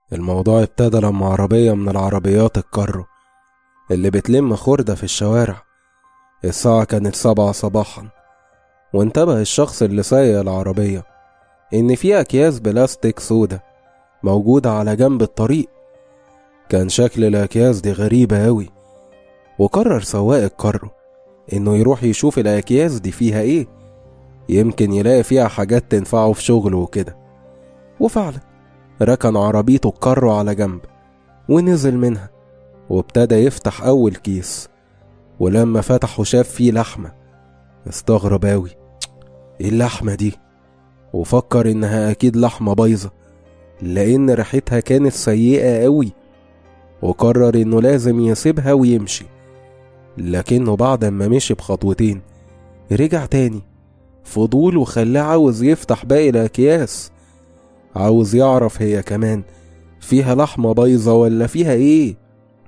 الموضوع ابتدى لما عربية من العربيات الكارو اللي بتلم خردة في الشوارع الساعة كانت سبعة صباحا وانتبه الشخص اللي سايق العربية إن في أكياس بلاستيك سودا موجودة على جنب الطريق كان شكل الأكياس دي غريبة أوي وقرر سواق الكارو إنه يروح يشوف الأكياس دي فيها إيه يمكن يلاقي فيها حاجات تنفعه في شغله وكده وفعلا ركن عربيته الكارو على جنب ونزل منها وابتدى يفتح أول كيس ولما فتحه شاف فيه لحمة استغرب أوي ايه اللحمة دي وفكر إنها أكيد لحمة بايظة لأن ريحتها كانت سيئة أوي وقرر إنه لازم يسيبها ويمشي لكنه بعد ما مشي بخطوتين رجع تاني فضول وخلاه عاوز يفتح باقي الأكياس عاوز يعرف هي كمان فيها لحمة بايظة ولا فيها ايه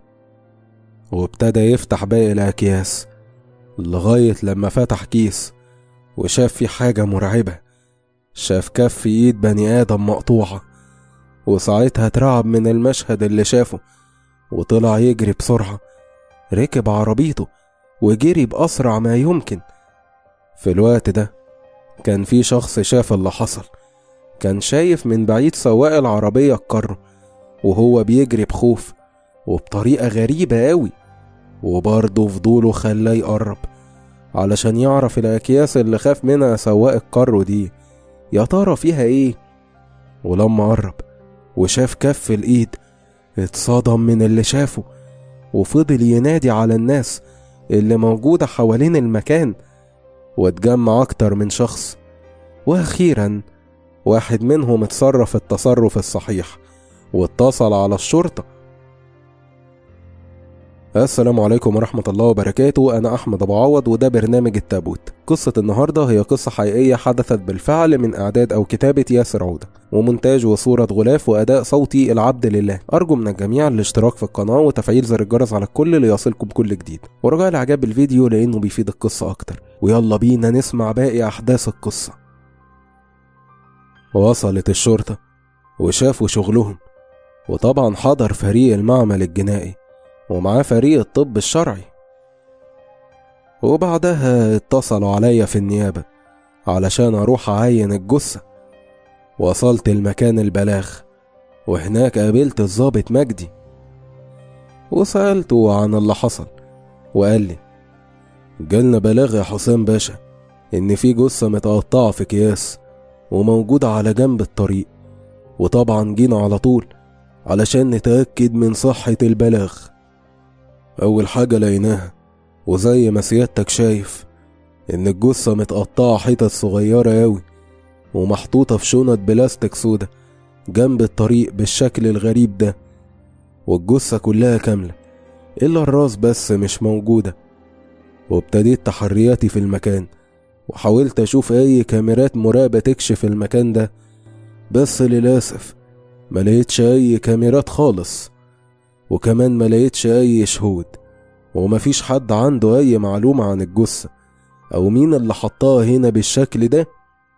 وابتدى يفتح باقي الأكياس لغاية لما فتح كيس وشاف فيه حاجة مرعبة شاف كف ايد بني آدم مقطوعة وساعتها اترعب من المشهد اللي شافه وطلع يجري بسرعة ركب عربيته وجري بأسرع ما يمكن في الوقت ده كان في شخص شاف اللي حصل كان شايف من بعيد سواق العربية الكر وهو بيجري بخوف وبطريقة غريبة أوي وبرضه فضوله خلاه يقرب علشان يعرف الأكياس اللي خاف منها سواق الكارو دي يا ترى فيها ايه ولما قرب وشاف كف الإيد اتصدم من اللي شافه وفضل ينادي على الناس اللي موجودة حوالين المكان واتجمع أكتر من شخص وأخيرا واحد منهم اتصرف التصرف الصحيح واتصل على الشرطة السلام عليكم ورحمة الله وبركاته أنا أحمد أبو عوض وده برنامج التابوت قصة النهاردة هي قصة حقيقية حدثت بالفعل من إعداد أو كتابة ياسر عودة ومونتاج وصورة غلاف وأداء صوتي العبد لله أرجو من الجميع الاشتراك في القناة وتفعيل زر الجرس على الكل ليصلكم كل جديد ورجاء الإعجاب بالفيديو لأنه بيفيد القصة أكتر ويلا بينا نسمع باقي أحداث القصة وصلت الشرطة وشافوا شغلهم وطبعا حضر فريق المعمل الجنائي ومعاه فريق الطب الشرعي وبعدها اتصلوا عليا في النيابة علشان أروح أعين الجثة وصلت المكان البلاغ وهناك قابلت الضابط مجدي وسألته عن اللي حصل وقال لي جالنا بلاغ يا حسام باشا إن في جثة متقطعة في أكياس وموجودة على جنب الطريق وطبعا جينا على طول علشان نتأكد من صحة البلاغ أول حاجة لقيناها وزي ما سيادتك شايف إن الجثة متقطعة حتت صغيرة أوي ومحطوطة في شنط بلاستيك سودا جنب الطريق بالشكل الغريب ده والجثة كلها كاملة إلا الراس بس مش موجودة وابتديت تحرياتي في المكان وحاولت أشوف أي كاميرات مراقبة تكشف المكان ده بس للأسف ما لقيتش أي كاميرات خالص وكمان ما لقيتش أي شهود ومفيش حد عنده أي معلومة عن الجثة أو مين اللي حطها هنا بالشكل ده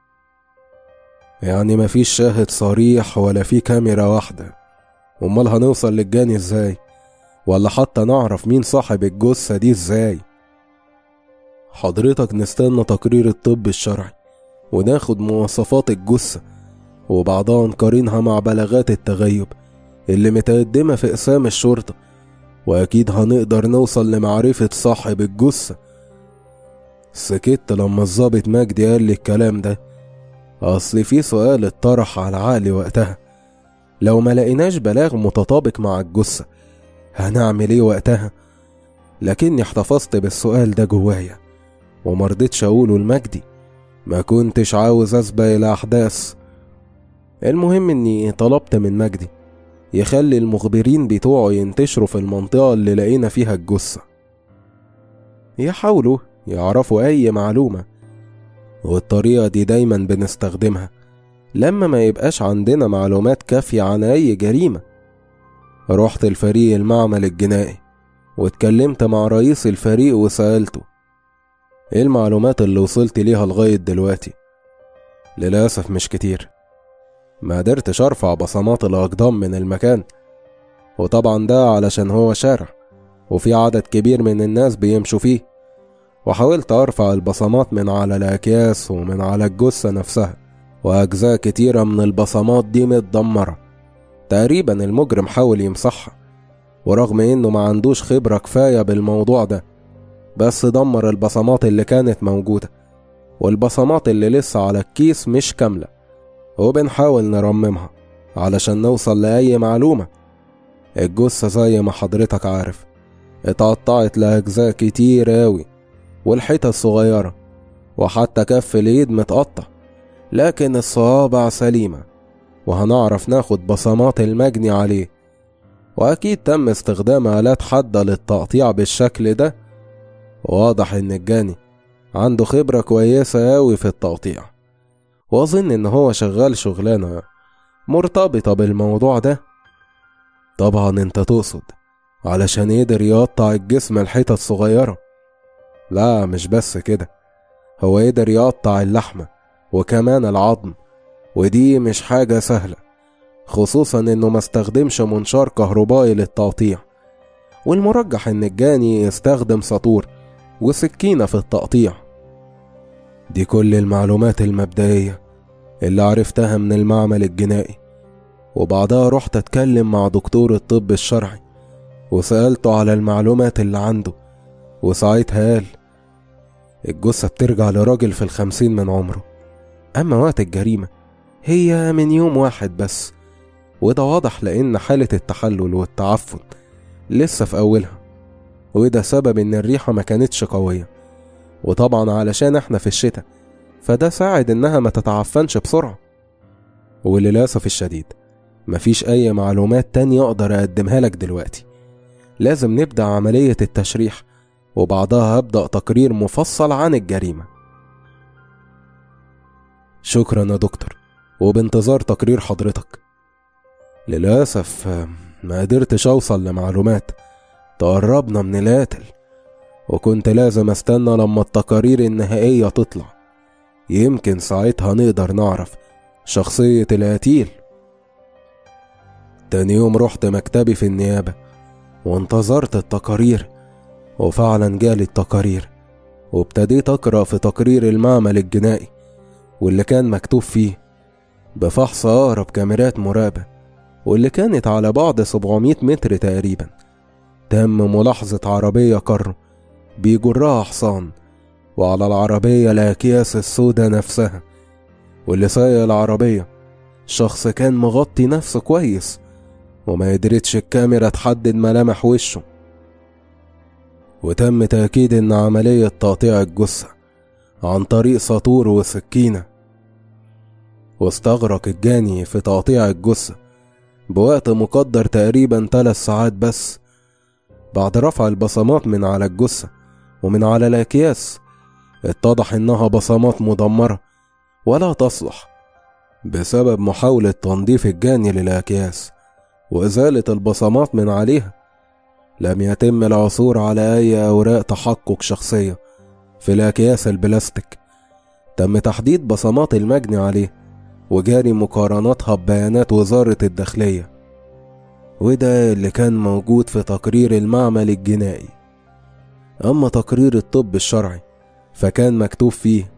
يعني مفيش شاهد صريح ولا في كاميرا واحدة أمال هنوصل للجاني ازاي ولا حتى نعرف مين صاحب الجثة دي ازاي حضرتك نستنى تقرير الطب الشرعي وناخد مواصفات الجثة وبعدها نقارنها مع بلاغات التغيب اللي متقدمة في إقسام الشرطة وأكيد هنقدر نوصل لمعرفة صاحب الجثة سكت لما الظابط مجدي قال لي الكلام ده أصل في سؤال اتطرح على عقلي وقتها لو ما لقيناش بلاغ متطابق مع الجثة هنعمل ايه وقتها لكني احتفظت بالسؤال ده جوايا ومرضتش اقوله لمجدي ما كنتش عاوز اسبق الاحداث المهم اني طلبت من مجدي يخلي المخبرين بتوعه ينتشروا في المنطقة اللي لقينا فيها الجثة يحاولوا يعرفوا أي معلومة والطريقة دي دايما بنستخدمها لما ما يبقاش عندنا معلومات كافية عن أي جريمة رحت الفريق المعمل الجنائي واتكلمت مع رئيس الفريق وسألته ايه المعلومات اللي وصلت ليها لغاية دلوقتي للأسف مش كتير ما قدرتش ارفع بصمات الاقدام من المكان وطبعا ده علشان هو شارع وفي عدد كبير من الناس بيمشوا فيه وحاولت ارفع البصمات من على الاكياس ومن على الجثة نفسها واجزاء كتيرة من البصمات دي متدمرة تقريبا المجرم حاول يمسحها ورغم انه ما عندوش خبرة كفاية بالموضوع ده بس دمر البصمات اللي كانت موجودة والبصمات اللي لسه على الكيس مش كاملة وبنحاول نرممها علشان نوصل لأي معلومة الجثة زي ما حضرتك عارف اتقطعت لأجزاء كتير أوي والحتة الصغيرة وحتى كف الإيد متقطع لكن الصوابع سليمة وهنعرف ناخد بصمات المجني عليه وأكيد تم استخدام آلات حادة للتقطيع بالشكل ده واضح إن الجاني عنده خبرة كويسة أوي في التقطيع وأظن إن هو شغال شغلانة مرتبطة بالموضوع ده طبعا انت تقصد علشان يقدر يقطع الجسم الحتت صغيرة لا مش بس كده هو يقدر يقطع اللحمة وكمان العظم ودي مش حاجة سهلة خصوصا انه ما استخدمش منشار كهربائي للتقطيع والمرجح ان الجاني يستخدم ساطور وسكينة في التقطيع دي كل المعلومات المبدئية اللي عرفتها من المعمل الجنائي وبعدها رحت اتكلم مع دكتور الطب الشرعي وسألته على المعلومات اللي عنده وساعتها قال الجثة بترجع لراجل في الخمسين من عمره أما وقت الجريمة هي من يوم واحد بس وده واضح لأن حالة التحلل والتعفن لسه في أولها وده سبب إن الريحة ما كانتش قوية وطبعا علشان احنا في الشتاء فده ساعد إنها ما تتعفنش بسرعة وللأسف الشديد مفيش أي معلومات تانية أقدر أقدمها لك دلوقتي لازم نبدأ عملية التشريح وبعدها هبدأ تقرير مفصل عن الجريمة شكرا يا دكتور وبانتظار تقرير حضرتك للأسف ما قدرتش أوصل لمعلومات تقربنا من القاتل وكنت لازم استنى لما التقارير النهائية تطلع يمكن ساعتها نقدر نعرف شخصية القتيل تاني يوم رحت مكتبي في النيابة وانتظرت التقارير وفعلا جالي التقارير وابتديت أقرأ في تقرير المعمل الجنائي واللي كان مكتوب فيه بفحص أقرب كاميرات مراقبة واللي كانت على بعد 700 متر تقريبا تم ملاحظة عربية كر بيجرها حصان وعلى العربية الأكياس السوداء نفسها واللي سايق العربية شخص كان مغطي نفسه كويس وما قدرتش الكاميرا تحدد ملامح وشه وتم تأكيد إن عملية تقطيع الجثة عن طريق ساطور وسكينة واستغرق الجاني في تقطيع الجثة بوقت مقدر تقريبا ثلاث ساعات بس بعد رفع البصمات من على الجثة ومن على الأكياس اتضح إنها بصمات مدمرة ولا تصلح بسبب محاولة تنظيف الجاني للأكياس وإزالة البصمات من عليها لم يتم العثور على أي أوراق تحقق شخصية في الأكياس البلاستيك تم تحديد بصمات المجني عليه وجاري مقارنتها ببيانات وزارة الداخلية وده اللي كان موجود في تقرير المعمل الجنائي أما تقرير الطب الشرعي فكان مكتوب فيه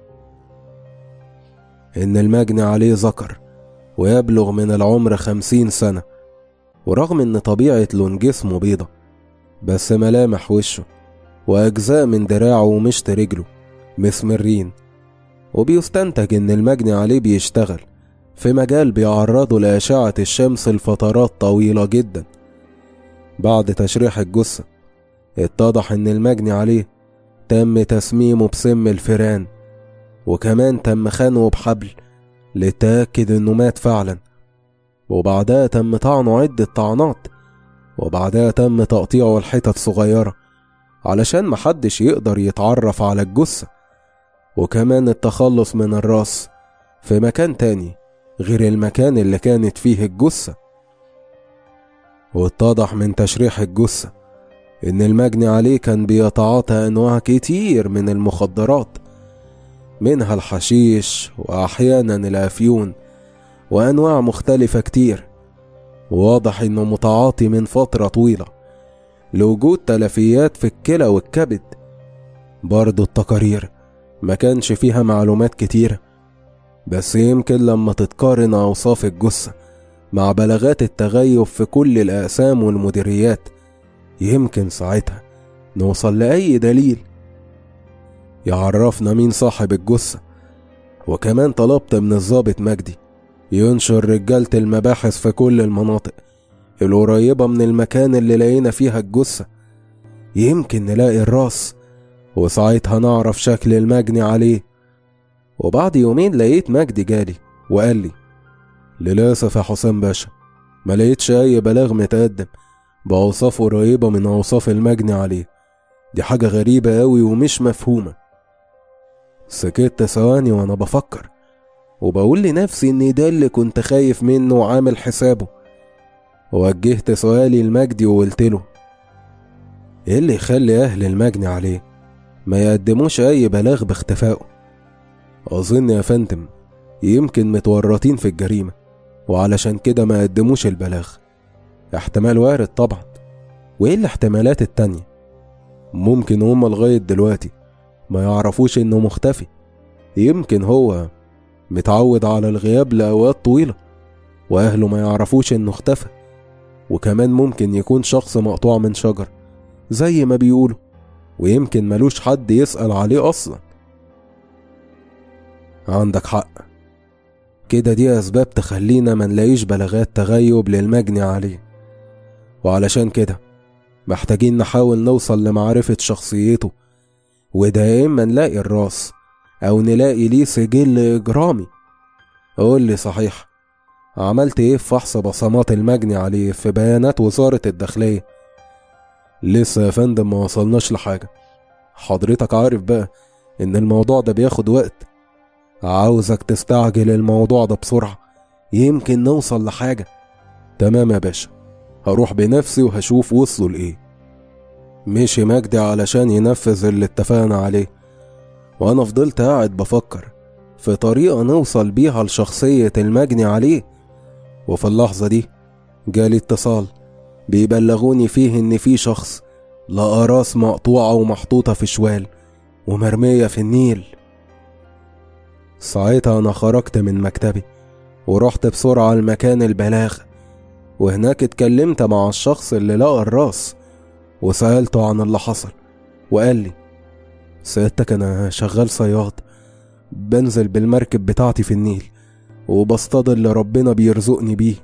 إن المجني عليه ذكر ويبلغ من العمر خمسين سنة ورغم إن طبيعة لون جسمه بيضة بس ملامح وشه وأجزاء من دراعه ومشط رجله مسمرين وبيستنتج إن المجني عليه بيشتغل في مجال بيعرضه لأشعة الشمس لفترات طويلة جدا بعد تشريح الجثة اتضح إن المجني عليه تم تسميمه بسم الفيران وكمان تم خانه بحبل للتأكد إنه مات فعلا وبعدها تم طعنه عدة طعنات وبعدها تم تقطيعه لحتت صغيرة علشان محدش يقدر يتعرف على الجثة وكمان التخلص من الراس في مكان تاني غير المكان اللي كانت فيه الجثة واتضح من تشريح الجثة إن المجني عليه كان بيتعاطى أنواع كتير من المخدرات منها الحشيش وأحيانا الأفيون وأنواع مختلفة كتير واضح إنه متعاطي من فترة طويلة لوجود تلفيات في الكلى والكبد برضه التقارير ما كانش فيها معلومات كتيرة بس يمكن لما تتقارن أوصاف الجثة مع بلاغات التغيب في كل الأقسام والمديريات يمكن ساعتها نوصل لأي دليل يعرفنا مين صاحب الجثة وكمان طلبت من الضابط مجدي ينشر رجالة المباحث في كل المناطق القريبة من المكان اللي لقينا فيها الجثة يمكن نلاقي الراس وساعتها نعرف شكل المجني عليه وبعد يومين لقيت مجدي جالي وقال لي للأسف يا حسام باشا ما لقيتش أي بلاغ متقدم بأوصاف قريبة من أوصاف المجني عليه دي حاجة غريبة أوي ومش مفهومة سكت ثواني وأنا بفكر وبقول لنفسي إن ده اللي كنت خايف منه وعامل حسابه وجهت سؤالي لمجدي وقلت له إيه اللي يخلي أهل المجني عليه ما يقدموش أي بلاغ باختفائه أظن يا فندم يمكن متورطين في الجريمة وعلشان كده ما قدموش البلاغ احتمال وارد طبعا وايه الاحتمالات التانية ممكن هما لغاية دلوقتي ما يعرفوش انه مختفي يمكن هو متعود على الغياب لأوقات طويلة وأهله ما يعرفوش إنه اختفى وكمان ممكن يكون شخص مقطوع من شجر زي ما بيقولوا ويمكن ملوش حد يسأل عليه أصلا عندك حق كده دي أسباب تخلينا ما نلاقيش بلاغات تغيب للمجني عليه وعلشان كده محتاجين نحاول نوصل لمعرفة شخصيته وده يا إما نلاقي الراس أو نلاقي ليه سجل إجرامي قول لي صحيح عملت إيه في فحص بصمات المجني عليه في بيانات وزارة الداخلية لسه يا فندم ما وصلناش لحاجة حضرتك عارف بقى إن الموضوع ده بياخد وقت عاوزك تستعجل الموضوع ده بسرعة يمكن نوصل لحاجة تمام يا باشا هروح بنفسي وهشوف وصلوا لإيه مشي مجدي علشان ينفذ اللي اتفقنا عليه وأنا فضلت قاعد بفكر في طريقة نوصل بيها لشخصية المجني عليه وفي اللحظة دي جالي اتصال بيبلغوني فيه إن في شخص لقى راس مقطوعة ومحطوطة في شوال ومرمية في النيل ساعتها أنا خرجت من مكتبي ورحت بسرعة لمكان البلاغ وهناك اتكلمت مع الشخص اللي لقى الراس وسألته عن اللي حصل وقال لي سيادتك أنا شغال صياد بنزل بالمركب بتاعتي في النيل وبصطاد اللي ربنا بيرزقني بيه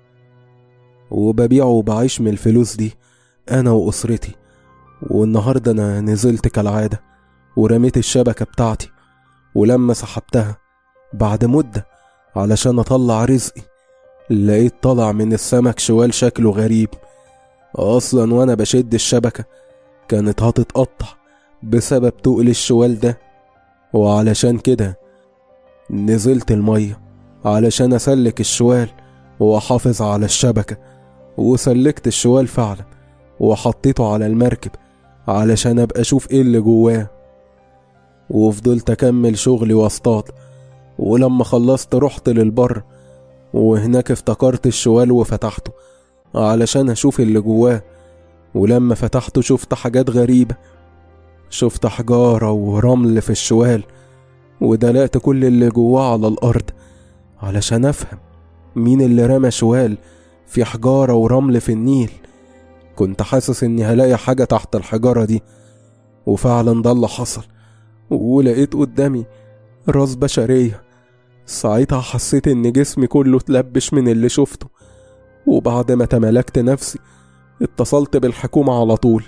وببيعه وبعيش من الفلوس دي أنا وأسرتي والنهاردة أنا نزلت كالعادة ورميت الشبكة بتاعتي ولما سحبتها بعد مدة علشان أطلع رزقي لقيت طلع من السمك شوال شكله غريب أصلا وأنا بشد الشبكة كانت هتتقطع بسبب تقل الشوال ده وعلشان كده نزلت المية علشان أسلك الشوال وأحافظ على الشبكة وسلكت الشوال فعلا وحطيته على المركب علشان أبقى أشوف إيه اللي جواه وفضلت أكمل شغلي واصطاد ولما خلصت رحت للبر وهناك افتكرت الشوال وفتحته علشان أشوف اللي جواه ولما فتحته شفت حاجات غريبة شفت حجارة ورمل في الشوال ودلقت كل اللي جواه على الأرض علشان أفهم مين اللي رمى شوال في حجارة ورمل في النيل كنت حاسس إني هلاقي حاجة تحت الحجارة دي وفعلا ده اللي حصل ولقيت قدامي راس بشرية ساعتها حسيت إن جسمي كله اتلبش من اللي شفته وبعد ما تملكت نفسي اتصلت بالحكومة على طول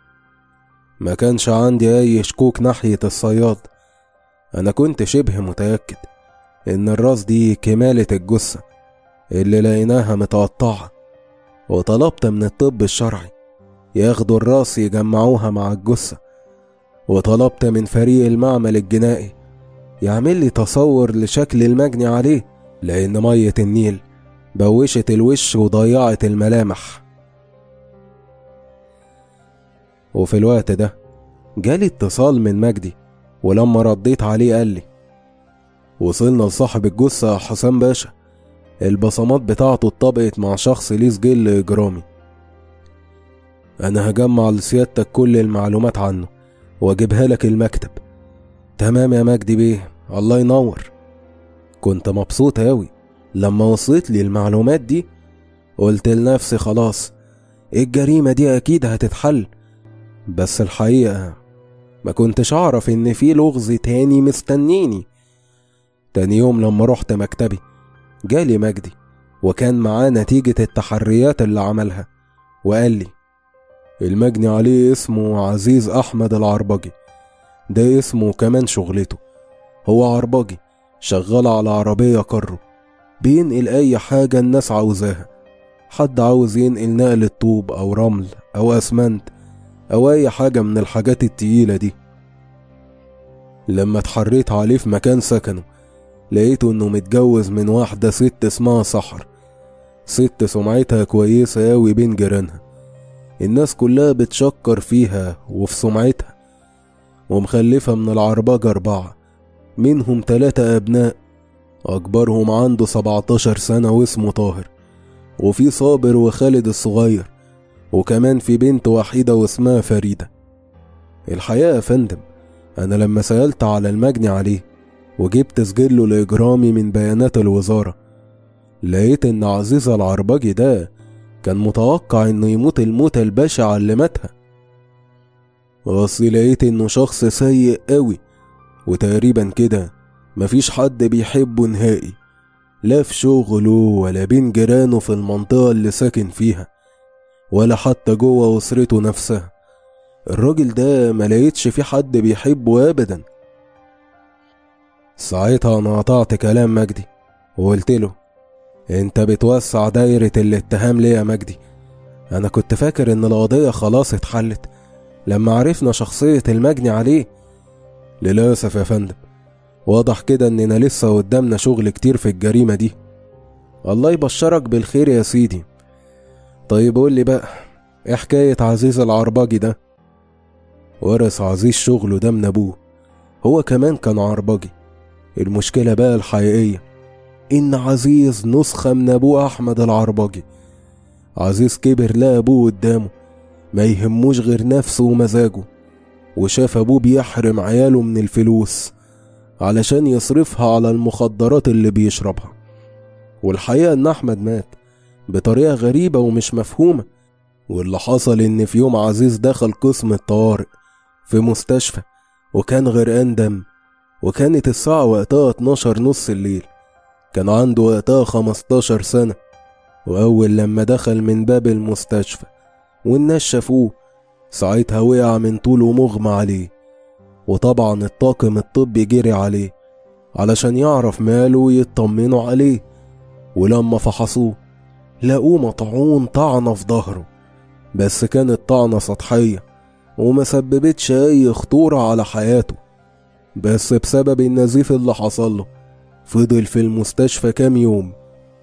ما كانش عندي أي شكوك ناحية الصياد أنا كنت شبه متأكد إن الراس دي كمالة الجثة اللي لقيناها متقطعة وطلبت من الطب الشرعي ياخدوا الراس يجمعوها مع الجثة وطلبت من فريق المعمل الجنائي يعمل لي تصور لشكل المجني عليه لأن مية النيل بوشت الوش وضيعت الملامح وفي الوقت ده جالي اتصال من مجدي ولما رديت عليه قال لي وصلنا لصاحب الجثة يا حسام باشا البصمات بتاعته اتطبقت مع شخص ليه سجل إجرامي أنا هجمع لسيادتك كل المعلومات عنه وأجيبها لك المكتب تمام يا مجدي بيه الله ينور كنت مبسوط أوي لما وصلت لي المعلومات دي قلت لنفسي خلاص الجريمة دي أكيد هتتحل بس الحقيقة ما كنتش أعرف إن في لغز تاني مستنيني تاني يوم لما رحت مكتبي جالي مجدي وكان معاه نتيجة التحريات اللي عملها وقال لي المجني عليه اسمه عزيز أحمد العربجي ده اسمه كمان شغلته هو عربجي شغال على عربية كرو بينقل أي حاجة الناس عاوزاها حد عاوز ينقل نقل الطوب أو رمل أو أسمنت أو أي حاجة من الحاجات التقيلة دي لما اتحريت عليه في مكان سكنه لقيته إنه متجوز من واحدة ست اسمها سحر ست سمعتها كويسة أوي بين جيرانها الناس كلها بتشكر فيها وفي سمعتها ومخلفة من العربجة أربعة منهم تلاتة أبناء أكبرهم عنده سبعتاشر سنة واسمه طاهر وفي صابر وخالد الصغير وكمان في بنت وحيدة واسمها فريدة الحقيقة يا فندم أنا لما سألت على المجني عليه وجبت سجله الإجرامي من بيانات الوزارة لقيت إن عزيزة العربجي ده كان متوقع إنه يموت الموتة البشعة اللي ماتها أصلي لقيت إنه شخص سيء قوي وتقريبا كده مفيش حد بيحبه نهائي لا في شغله ولا بين جيرانه في المنطقة اللي ساكن فيها ولا حتى جوه أسرته نفسها الراجل ده ما لقيتش في حد بيحبه أبدا ساعتها أنا قطعت كلام مجدي وقلت له انت بتوسع دايرة الاتهام ليه يا مجدي انا كنت فاكر ان القضية خلاص اتحلت لما عرفنا شخصية المجني عليه للأسف يا فندم واضح كده اننا لسه قدامنا شغل كتير في الجريمة دي الله يبشرك بالخير يا سيدي طيب قول لي بقى ايه حكاية عزيز العربجي ده ورث عزيز شغله ده من ابوه هو كمان كان عربجي المشكلة بقى الحقيقية إن عزيز نسخة من أبوه أحمد العربجي عزيز كبر لقى أبوه قدامه ما يهموش غير نفسه ومزاجه وشاف أبوه بيحرم عياله من الفلوس علشان يصرفها على المخدرات اللي بيشربها والحقيقة إن أحمد مات بطريقة غريبة ومش مفهومة واللي حصل إن في يوم عزيز دخل قسم الطوارئ في مستشفى وكان غرقان دم وكانت الساعة وقتها 12 نص الليل كان عنده وقتها 15 سنة وأول لما دخل من باب المستشفى والناس شافوه ساعتها وقع من طوله مغمى عليه وطبعا الطاقم الطبي جري عليه علشان يعرف ماله ويطمنوا عليه ولما فحصوه لقوه مطعون طعنة في ظهره بس كانت طعنة سطحية وما سببتش أي خطورة على حياته بس بسبب النزيف اللي حصل له فضل في المستشفى كام يوم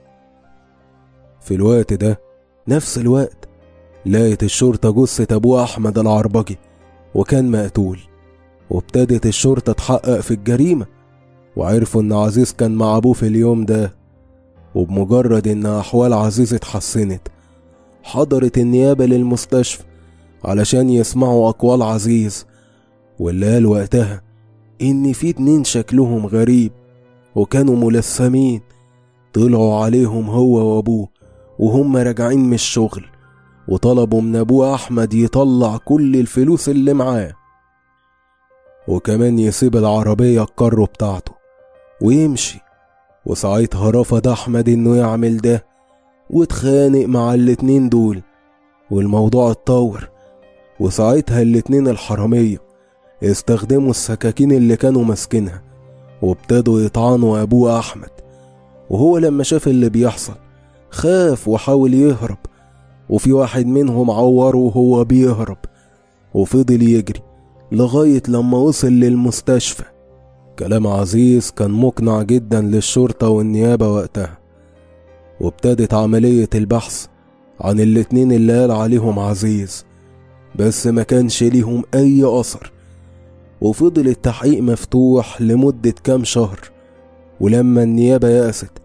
في الوقت ده نفس الوقت لقت الشرطة جثة أبوه أحمد العربجي وكان مقتول وابتدت الشرطة تحقق في الجريمة وعرفوا إن عزيز كان مع أبوه في اليوم ده وبمجرد إن أحوال عزيز اتحسنت حضرت النيابة للمستشفى علشان يسمعوا أقوال عزيز واللي قال وقتها إن في اتنين شكلهم غريب وكانوا ملثمين طلعوا عليهم هو وأبوه وهم راجعين من الشغل وطلبوا من أبوه أحمد يطلع كل الفلوس اللي معاه وكمان يسيب العربية الكرو بتاعته ويمشي وساعتها رفض أحمد إنه يعمل ده واتخانق مع الاتنين دول والموضوع اتطور وساعتها الاتنين الحرامية استخدموا السكاكين اللي كانوا ماسكينها وابتدوا يطعنوا أبوه أحمد وهو لما شاف اللي بيحصل خاف وحاول يهرب وفي واحد منهم عوره وهو بيهرب وفضل يجري لغاية لما وصل للمستشفى كلام عزيز كان مقنع جدا للشرطة والنيابة وقتها وابتدت عملية البحث عن الاتنين اللي قال عليهم عزيز بس ما كانش ليهم أي أثر وفضل التحقيق مفتوح لمدة كام شهر ولما النيابة يأست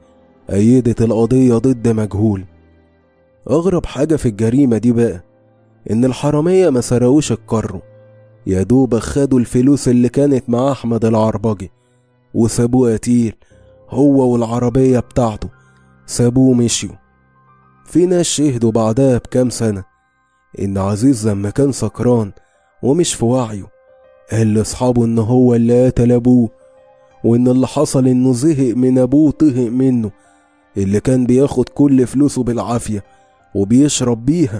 أيدت القضية ضد مجهول أغرب حاجة في الجريمة دي بقى إن الحرامية ما سرقوش الكرو يا دوب خدوا الفلوس اللي كانت مع أحمد العربجي وسابوه قتيل هو والعربية بتاعته سابوه مشيوا في ناس شهدوا بعدها بكام سنة إن عزيز لما كان سكران ومش في وعيه قال لأصحابه إن هو اللي قتل أبوه وإن اللي حصل إنه زهق من أبوه طهق منه اللي كان بياخد كل فلوسه بالعافية وبيشرب بيها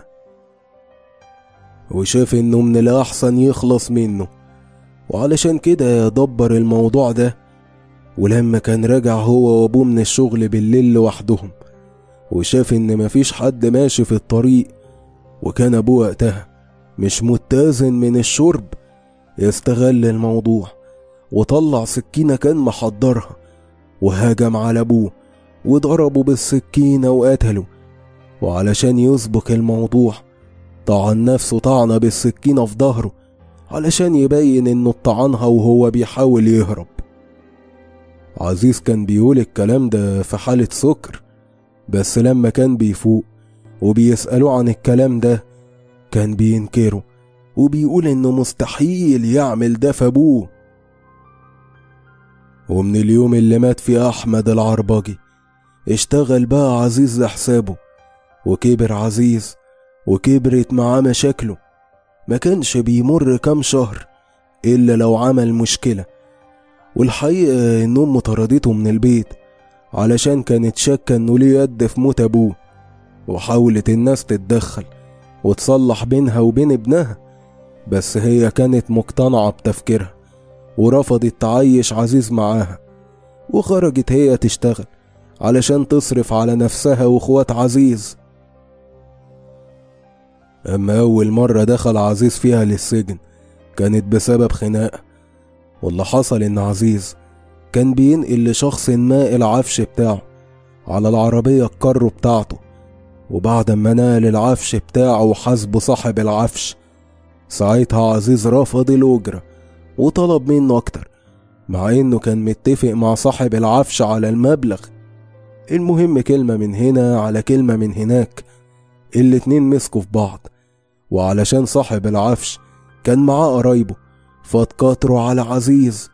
وشاف إنه من الأحسن يخلص منه وعلشان كده دبر الموضوع ده ولما كان راجع هو وأبوه من الشغل بالليل لوحدهم وشاف إن مفيش حد ماشي في الطريق وكان أبوه وقتها مش متزن من الشرب يستغل الموضوع وطلع سكينة كان محضرها وهاجم على أبوه وضربه بالسكينة وقتله وعلشان يسبق الموضوع طعن نفسه طعنة بالسكينة في ظهره علشان يبين إنه طعنها وهو بيحاول يهرب عزيز كان بيقول الكلام ده في حالة سكر بس لما كان بيفوق وبيسألوه عن الكلام ده كان بينكره وبيقول إنه مستحيل يعمل ده في أبوه ومن اليوم اللي مات فيه أحمد العربجي اشتغل بقى عزيز لحسابه وكبر عزيز وكبرت معاه مشاكله ما كانش بيمر كام شهر إلا لو عمل مشكلة والحقيقة إن أمه طردته من البيت علشان كانت شاكة إنه ليه يد في موت أبوه وحاولت الناس تتدخل وتصلح بينها وبين ابنها بس هي كانت مقتنعة بتفكيرها ورفضت تعيش عزيز معاها وخرجت هي تشتغل علشان تصرف على نفسها واخوات عزيز أما أول مرة دخل عزيز فيها للسجن كانت بسبب خناقة واللي حصل إن عزيز كان بينقل لشخص ما العفش بتاعه على العربية الكارو بتاعته وبعد ما نقل العفش بتاعه وحاسبه صاحب العفش ساعتها عزيز رفض الأجرة وطلب منه أكتر مع إنه كان متفق مع صاحب العفش على المبلغ المهم كلمة من هنا على كلمة من هناك الاتنين مسكوا في بعض وعلشان صاحب العفش كان معاه قرايبه فاتكاتروا على عزيز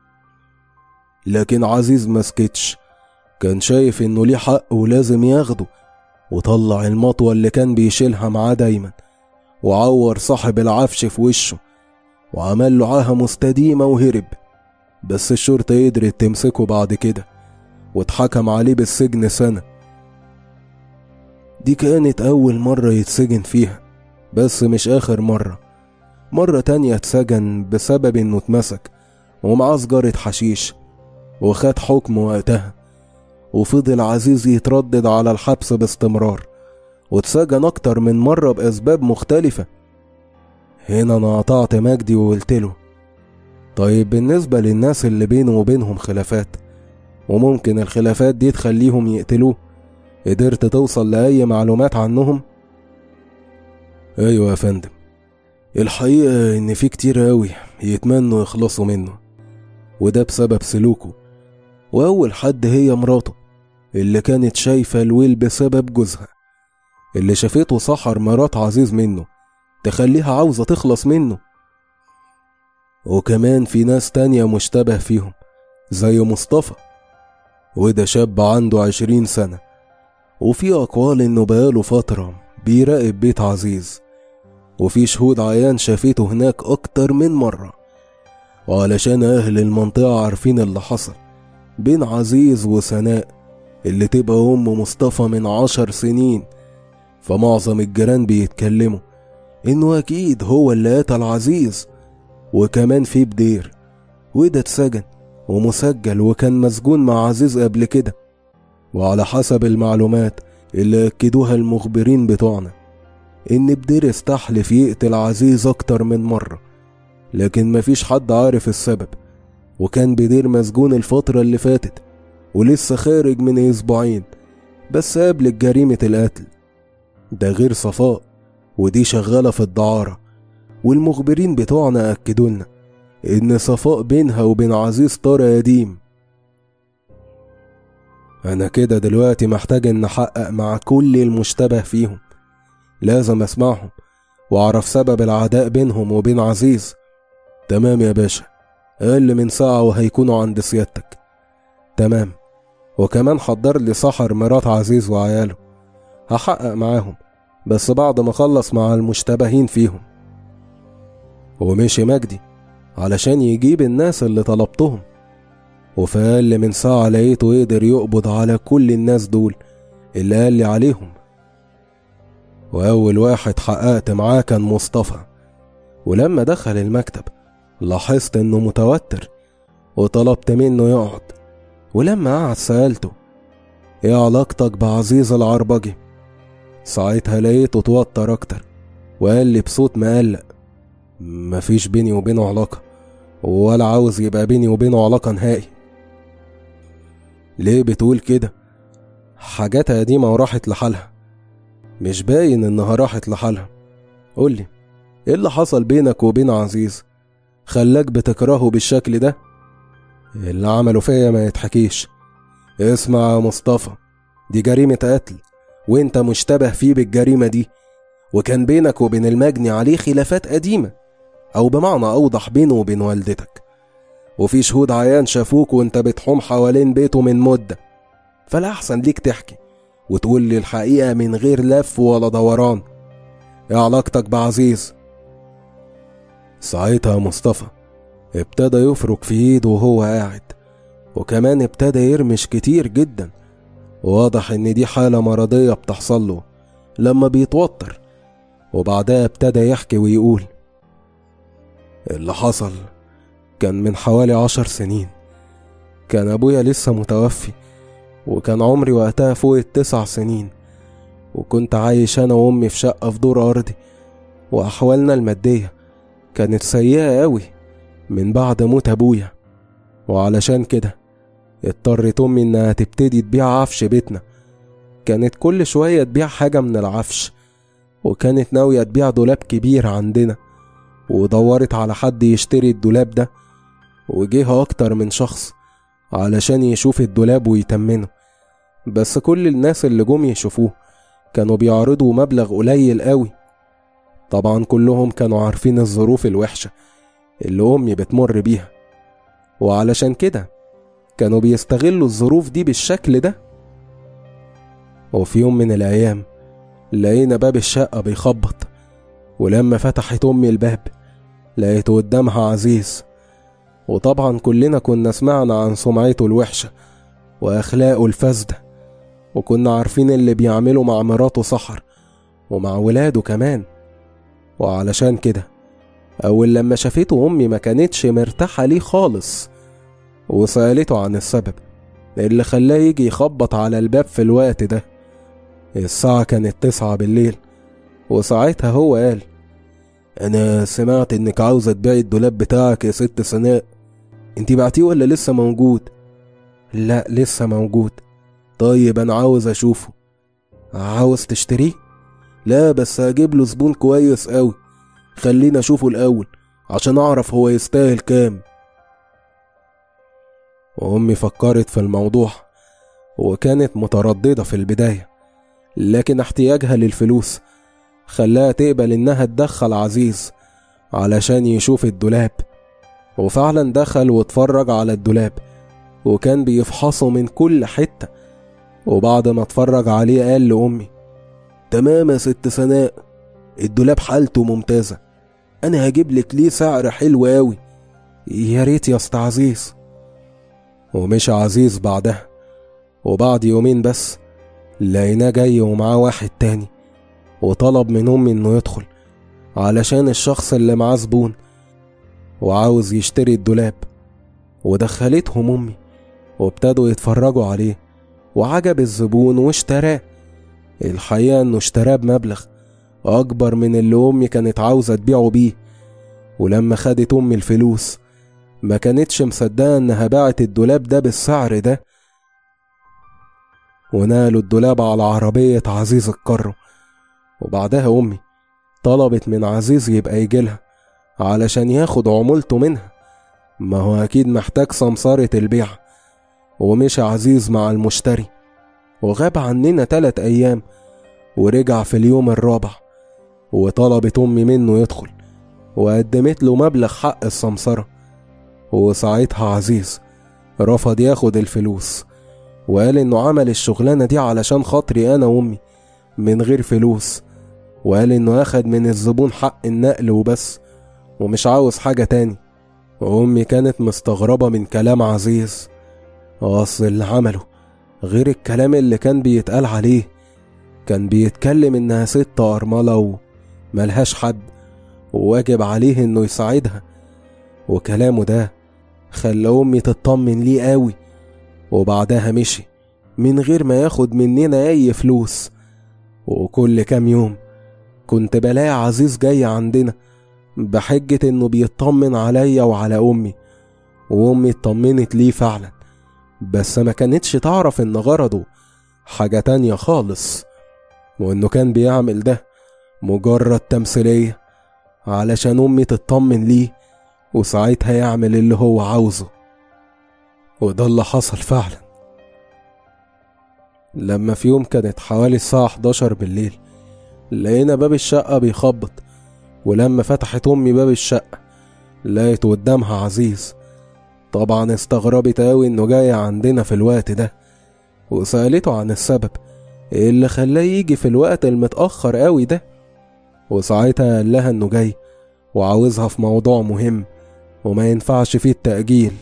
لكن عزيز مسكتش كان شايف انه ليه حق ولازم ياخده وطلع المطوة اللي كان بيشيلها معاه دايما وعور صاحب العفش في وشه وعمل له عاهة مستديمة وهرب بس الشرطة قدرت تمسكه بعد كده واتحكم عليه بالسجن سنة دي كانت أول مرة يتسجن فيها بس مش آخر مرة مرة تانية اتسجن بسبب إنه اتمسك ومعاه سجارة حشيش وخد حكم وقتها وفضل عزيز يتردد على الحبس باستمرار واتسجن أكتر من مرة بأسباب مختلفة هنا أنا قطعت مجدي وقلت له طيب بالنسبة للناس اللي بينه وبينهم خلافات وممكن الخلافات دي تخليهم يقتلوه قدرت توصل لأي معلومات عنهم؟ أيوة يا فندم الحقيقة إن في كتير أوي يتمنوا يخلصوا منه وده بسبب سلوكه وأول حد هي مراته اللي كانت شايفة الويل بسبب جوزها اللي شافته سحر مرات عزيز منه تخليها عاوزة تخلص منه وكمان في ناس تانية مشتبه فيهم زي مصطفى وده شاب عنده عشرين سنة وفي أقوال إنه بقاله فترة بيراقب بيت عزيز وفي شهود عيان شافته هناك أكتر من مرة وعلشان أهل المنطقة عارفين اللي حصل بين عزيز وسناء اللي تبقى أم مصطفى من عشر سنين فمعظم الجيران بيتكلموا إنه أكيد هو اللي قتل عزيز وكمان في بدير وده اتسجن ومسجل وكان مسجون مع عزيز قبل كده وعلى حسب المعلومات اللي أكدوها المخبرين بتوعنا إن بدير استحلف يقتل عزيز أكتر من مرة لكن مفيش حد عارف السبب وكان بدير مسجون الفترة اللي فاتت ولسه خارج من أسبوعين بس قبل جريمة القتل ده غير صفاء ودي شغالة في الدعارة والمخبرين بتوعنا أكدوا لنا إن صفاء بينها وبين عزيز طار قديم أنا كده دلوقتي محتاج إن أحقق مع كل المشتبه فيهم لازم أسمعهم وأعرف سبب العداء بينهم وبين عزيز تمام يا باشا أقل من ساعة وهيكونوا عند سيادتك تمام وكمان حضر لي سحر مرات عزيز وعياله هحقق معاهم بس بعد ما أخلص مع المشتبهين فيهم ومشي مجدي علشان يجيب الناس اللي طلبتهم وفي أقل من ساعة لقيته يقدر يقبض على كل الناس دول اللي قال لي عليهم وأول واحد حققت معاه كان مصطفى ولما دخل المكتب لاحظت إنه متوتر وطلبت منه يقعد ولما قعد سألته إيه علاقتك بعزيز العربجي ساعتها لقيته توتر أكتر وقال لي بصوت مقلق مفيش بيني وبينه علاقة ولا عاوز يبقى بيني وبينه علاقة نهائي ليه بتقول كده حاجات قديمة وراحت لحالها مش باين انها راحت لحالها قولي ايه اللي حصل بينك وبين عزيز خلاك بتكرهه بالشكل ده اللي عمله فيا ما يتحكيش اسمع يا مصطفى دي جريمة قتل وانت مشتبه فيه بالجريمة دي وكان بينك وبين المجني عليه خلافات قديمة أو بمعنى أوضح بينه وبين والدتك وفي شهود عيان شافوك وانت بتحوم حوالين بيته من مدة فالأحسن ليك تحكي وتقول لي الحقيقة من غير لف ولا دوران ايه علاقتك بعزيز ساعتها مصطفى ابتدى يفرك في ايده وهو قاعد وكمان ابتدى يرمش كتير جدا واضح ان دي حالة مرضية بتحصل له لما بيتوتر وبعدها ابتدى يحكي ويقول اللي حصل كان من حوالي عشر سنين كان أبويا لسه متوفي وكان عمري وقتها فوق التسع سنين وكنت عايش أنا وأمي في شقة في دور أرضي وأحوالنا المادية كانت سيئة أوي من بعد موت أبويا وعلشان كده اضطرت أمي إنها تبتدي تبيع عفش بيتنا كانت كل شوية تبيع حاجة من العفش وكانت ناوية تبيع دولاب كبير عندنا ودورت على حد يشتري الدولاب ده وجه أكتر من شخص علشان يشوف الدولاب ويتمنه بس كل الناس اللي جم يشوفوه كانوا بيعرضوا مبلغ قليل قوي طبعا كلهم كانوا عارفين الظروف الوحشة اللي أمي بتمر بيها وعلشان كده كانوا بيستغلوا الظروف دي بالشكل ده وفي يوم من الأيام لقينا باب الشقة بيخبط ولما فتحت أمي الباب لقيت قدامها عزيز وطبعا كلنا كنا سمعنا عن سمعته الوحشة وأخلاقه الفاسدة وكنا عارفين اللي بيعمله مع مراته سحر ومع ولاده كمان وعلشان كده أول لما شافته أمي ما كانتش مرتاحة ليه خالص وسألته عن السبب اللي خلاه يجي يخبط على الباب في الوقت ده الساعة كانت تسعة بالليل وساعتها هو قال أنا سمعت إنك عاوزة تبيعي الدولاب بتاعك يا ست سناء انتي بعتيه ولا لسه موجود؟ لا لسه موجود طيب أنا عاوز أشوفه عاوز تشتريه؟ لا بس هجيب له زبون كويس أوي خلينا أشوفه الأول عشان أعرف هو يستاهل كام وأمي فكرت في الموضوع وكانت مترددة في البداية لكن احتياجها للفلوس خلاها تقبل إنها تدخل عزيز علشان يشوف الدولاب وفعلا دخل واتفرج على الدولاب وكان بيفحصه من كل حتة وبعد ما اتفرج عليه قال لأمي تمام يا ست سناء الدولاب حالته ممتازة أنا هجيب لك ليه سعر حلو أوي يا ريت يا أسطى عزيز ومشى عزيز بعدها وبعد يومين بس لقيناه جاي ومعاه واحد تاني وطلب من أمي إنه يدخل علشان الشخص اللي معاه زبون وعاوز يشتري الدولاب ودخلتهم أمي وابتدوا يتفرجوا عليه وعجب الزبون واشتراه الحقيقة إنه اشتراه بمبلغ أكبر من اللي أمي كانت عاوزة تبيعه بيه ولما خدت أمي الفلوس ما كانتش مصدقة إنها باعت الدولاب ده بالسعر ده ونقلوا الدولاب على عربية عزيز الكرو وبعدها أمي طلبت من عزيز يبقى يجيلها علشان ياخد عمولته منها ما هو أكيد محتاج سمسارة البيع ومشي عزيز مع المشتري وغاب عننا تلات أيام ورجع في اليوم الرابع وطلبت أمي منه يدخل وقدمت له مبلغ حق السمسرة وساعتها عزيز رفض ياخد الفلوس وقال إنه عمل الشغلانة دي علشان خاطري أنا وأمي من غير فلوس وقال إنه أخد من الزبون حق النقل وبس ومش عاوز حاجة تاني وأمي كانت مستغربة من كلام عزيز أصل اللي عمله غير الكلام اللي كان بيتقال عليه كان بيتكلم إنها ست أرملة وملهاش حد وواجب عليه إنه يساعدها وكلامه ده خلى أمي تطمن ليه قوي وبعدها مشي من غير ما ياخد مننا أي فلوس وكل كام يوم كنت بلاقي عزيز جاي عندنا بحجة إنه بيطمن عليا وعلى أمي وأمي اطمنت ليه فعلا بس ما كانتش تعرف إن غرضه حاجة تانية خالص وإنه كان بيعمل ده مجرد تمثيلية علشان أمي تطمن ليه وساعتها يعمل اللي هو عاوزه وده اللي حصل فعلا لما في يوم كانت حوالي الساعة 11 بالليل لقينا باب الشقة بيخبط ولما فتحت أمي باب الشقة لقيت قدامها عزيز طبعا استغربت أوي إنه جاي عندنا في الوقت ده وسألته عن السبب إيه اللي خلاه يجي في الوقت المتأخر أوي ده وساعتها قال لها إنه جاي وعاوزها في موضوع مهم وما ينفعش فيه التأجيل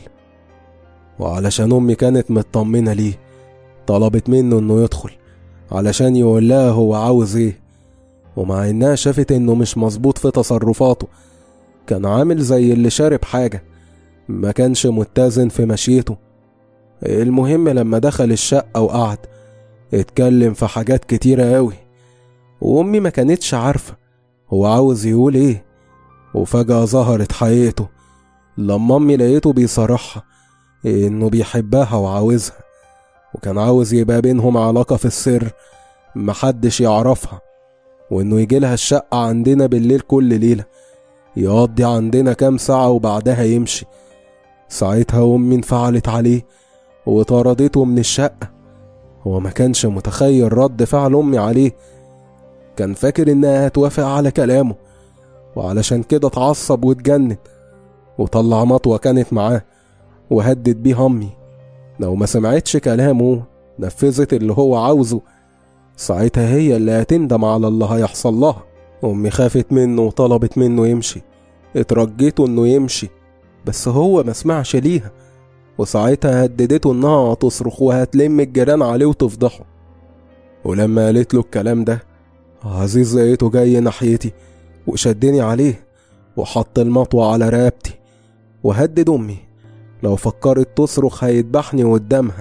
وعلشان أمي كانت مطمنة ليه طلبت منه إنه يدخل علشان يقول لها هو عاوز إيه ومع إنها شافت إنه مش مظبوط في تصرفاته كان عامل زي اللي شارب حاجة ما كانش متزن في مشيته المهم لما دخل الشقة وقعد اتكلم في حاجات كتيرة أوي وأمي ما كانتش عارفة هو عاوز يقول إيه وفجأة ظهرت حقيقته لما أمي لقيته بيصرحها إنه بيحبها وعاوزها وكان عاوز يبقى بينهم علاقة في السر محدش يعرفها وإنه يجيلها الشقة عندنا بالليل كل ليلة يقضي عندنا كام ساعة وبعدها يمشي ساعتها أمي انفعلت عليه وطردته من الشقة هو ما كانش متخيل رد فعل أمي عليه كان فاكر إنها هتوافق على كلامه وعلشان كده اتعصب واتجنن وطلع مطوة كانت معاه وهدد بيه أمي لو ما سمعتش كلامه نفذت اللي هو عاوزه ساعتها هي اللي هتندم على اللي هيحصل لها أمي خافت منه وطلبت منه يمشي اترجيته إنه يمشي بس هو ما سمعش ليها وساعتها هددته إنها هتصرخ وهتلم الجيران عليه وتفضحه ولما قالت له الكلام ده عزيز لقيته جاي ناحيتي وشدني عليه وحط المطوة على رقبتي وهدد أمي لو فكرت تصرخ هيذبحني قدامها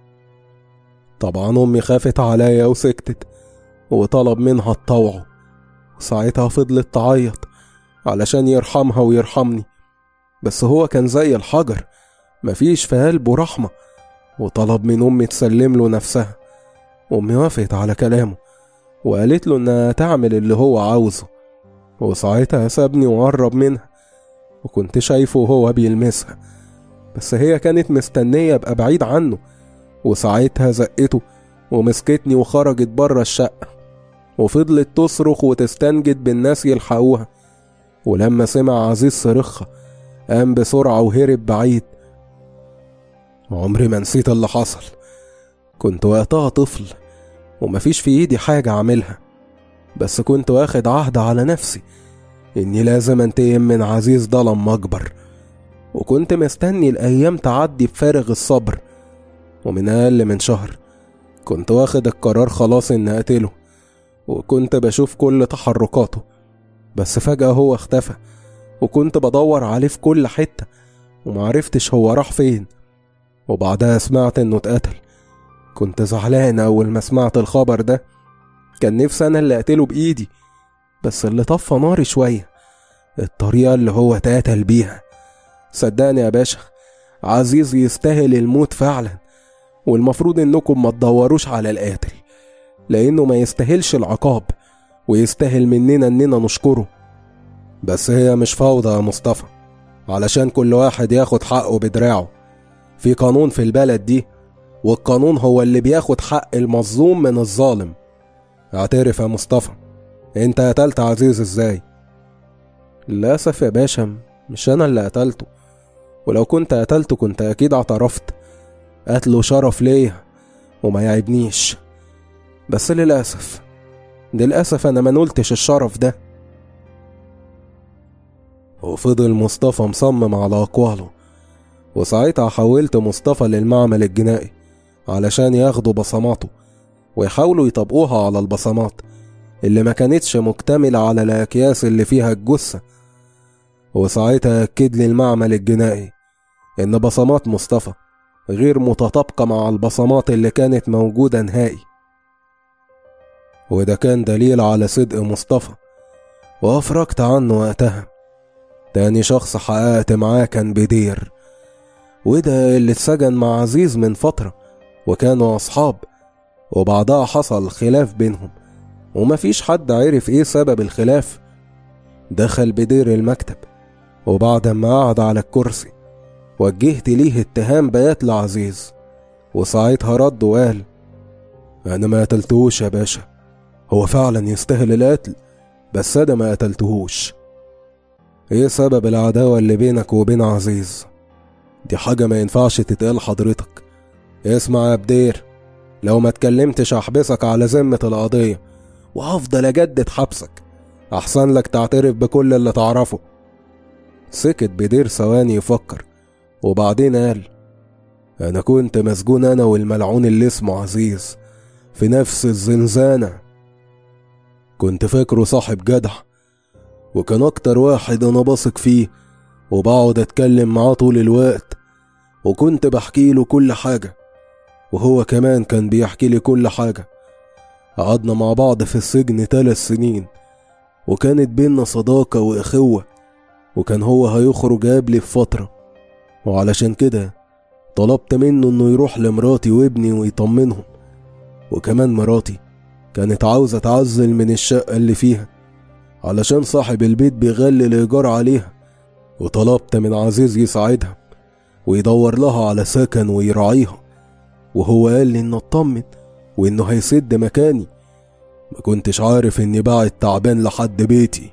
طبعا أمي خافت عليا وسكتت وطلب منها تطوعه وساعتها فضلت تعيط علشان يرحمها ويرحمني بس هو كان زي الحجر مفيش في قلبه رحمة وطلب من أمي تسلم له نفسها أمي وافقت على كلامه وقالت له إنها تعمل اللي هو عاوزه وساعتها سابني وقرب منها وكنت شايفه وهو بيلمسها بس هي كانت مستنية أبقى بعيد عنه وساعتها زقته ومسكتني وخرجت بره الشقة وفضلت تصرخ وتستنجد بالناس يلحقوها ولما سمع عزيز صرخها قام بسرعة وهرب بعيد عمري ما نسيت اللي حصل كنت وقتها طفل ومفيش في ايدي حاجة اعملها بس كنت واخد عهد على نفسي اني لازم انتقم من عزيز ده لما اكبر وكنت مستني الايام تعدي بفارغ الصبر ومن اقل من شهر كنت واخد القرار خلاص اني اقتله وكنت بشوف كل تحركاته بس فجأة هو اختفى وكنت بدور عليه في كل حتة ومعرفتش هو راح فين وبعدها سمعت انه اتقتل كنت زعلان اول ما سمعت الخبر ده كان نفسي انا اللي اقتله بايدي بس اللي طفى ناري شوية الطريقة اللي هو اتقتل بيها صدقني يا باشا عزيز يستاهل الموت فعلا والمفروض انكم ما تدوروش على القاتل لانه ما يستاهلش العقاب ويستاهل مننا اننا نشكره بس هي مش فوضى يا مصطفى علشان كل واحد ياخد حقه بدراعه في قانون في البلد دي والقانون هو اللي بياخد حق المظلوم من الظالم اعترف يا مصطفى انت قتلت عزيز ازاي للأسف يا باشا مش أنا اللي قتلته ولو كنت قتلته كنت أكيد اعترفت قتله شرف ليا وما يعيبنيش بس للأسف للأسف أنا ما نلتش الشرف ده وفضل مصطفى مصمم على أقواله وساعتها حولت مصطفى للمعمل الجنائي علشان ياخدوا بصماته ويحاولوا يطبقوها على البصمات اللي ما كانتش مكتملة على الأكياس اللي فيها الجثة وساعتها أكد لي المعمل الجنائي إن بصمات مصطفى غير متطابقة مع البصمات اللي كانت موجودة نهائي وده كان دليل على صدق مصطفى وأفرجت عنه وقتها تاني شخص حققت معاه كان بدير وده اللي اتسجن مع عزيز من فترة وكانوا أصحاب وبعدها حصل خلاف بينهم ومفيش حد عرف ايه سبب الخلاف دخل بدير المكتب وبعد ما قعد على الكرسي وجهت ليه اتهام بيات لعزيز وساعتها رد وقال أنا ما قتلتهوش يا باشا هو فعلا يستاهل القتل بس أنا ما قتلتهوش ايه سبب العداوة اللي بينك وبين عزيز دي حاجة ما ينفعش تتقال حضرتك اسمع يا بدير لو ما اتكلمتش هحبسك على ذمة القضية وهفضل أجدد حبسك أحسن لك تعترف بكل اللي تعرفه سكت بدير ثواني يفكر وبعدين قال أنا كنت مسجون أنا والملعون اللي اسمه عزيز في نفس الزنزانة كنت فاكره صاحب جدع وكان أكتر واحد أنا بثق فيه وبقعد أتكلم معاه طول الوقت وكنت بحكي له كل حاجة وهو كمان كان بيحكي لي كل حاجة قعدنا مع بعض في السجن ثلاث سنين وكانت بينا صداقة وأخوة وكان هو هيخرج قبلي في فترة وعلشان كده طلبت منه انه يروح لمراتي وابني ويطمنهم وكمان مراتي كانت عاوزة تعزل من الشقة اللي فيها علشان صاحب البيت بيغلي الإيجار عليها وطلبت من عزيز يساعدها ويدور لها على سكن ويراعيها وهو قال لي إن اطمن وإنه هيسد مكاني ما كنتش عارف إني بعد تعبان لحد بيتي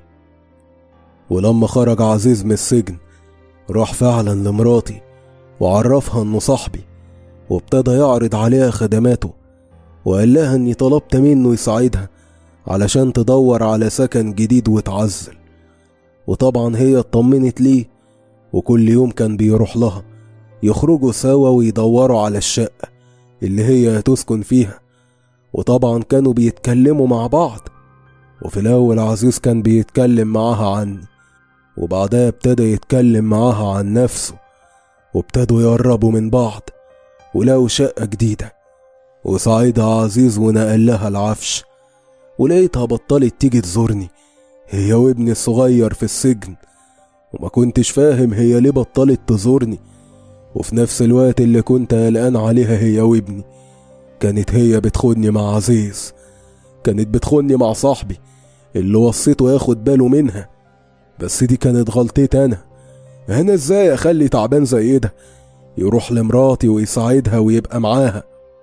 ولما خرج عزيز من السجن راح فعلا لمراتي وعرفها إنه صاحبي وابتدى يعرض عليها خدماته وقال لها إني طلبت منه يساعدها علشان تدور على سكن جديد وتعزل وطبعا هي اطمنت ليه وكل يوم كان بيروح لها يخرجوا سوا ويدوروا على الشقة اللي هي هتسكن فيها وطبعا كانوا بيتكلموا مع بعض وفي الأول عزيز كان بيتكلم معاها عني وبعدها ابتدى يتكلم معاها عن نفسه وابتدوا يقربوا من بعض ولقوا شقة جديدة وساعدها عزيز ونقل لها العفش ولقيتها بطلت تيجي تزورني هي وابني الصغير في السجن وما كنتش فاهم هي ليه بطلت تزورني وفي نفس الوقت اللي كنت قلقان عليها هي وابني كانت هي بتخوني مع عزيز كانت بتخوني مع صاحبي اللي وصيته ياخد باله منها بس دي كانت غلطتي انا انا ازاي اخلي تعبان زي ده يروح لمراتي ويساعدها ويبقى معاها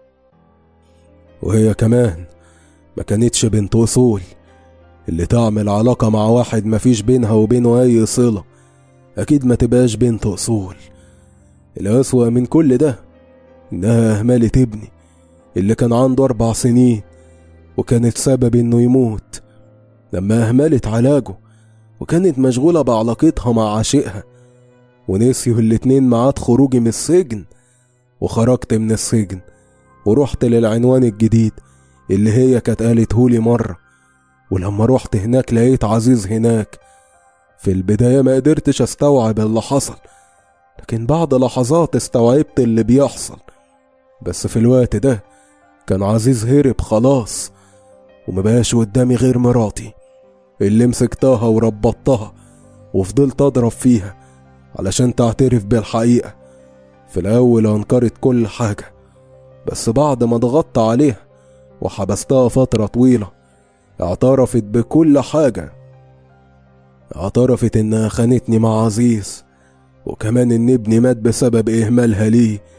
وهي كمان ما كانتش بنت اصول اللي تعمل علاقة مع واحد مفيش بينها وبينه أي صلة أكيد ما تبقاش بنت أصول الأسوأ من كل ده إنها أهملت ابني اللي كان عنده أربع سنين وكانت سبب إنه يموت لما أهملت علاجه وكانت مشغولة بعلاقتها مع عشيقها ونسيوا الاتنين ميعاد خروجي من السجن وخرجت من السجن ورحت للعنوان الجديد اللي هي كانت قالتهولي مرة ولما رحت هناك لقيت عزيز هناك في البداية ما قدرتش استوعب اللي حصل لكن بعد لحظات استوعبت اللي بيحصل بس في الوقت ده كان عزيز هرب خلاص ومبقاش قدامي غير مراتي اللي مسكتها وربطتها وفضلت اضرب فيها علشان تعترف بالحقيقة في الأول أنكرت كل حاجة بس بعد ما ضغطت عليها وحبستها فترة طويلة اعترفت بكل حاجة اعترفت إنها خانتني مع عزيز وكمان إن ابني مات بسبب إهمالها ليه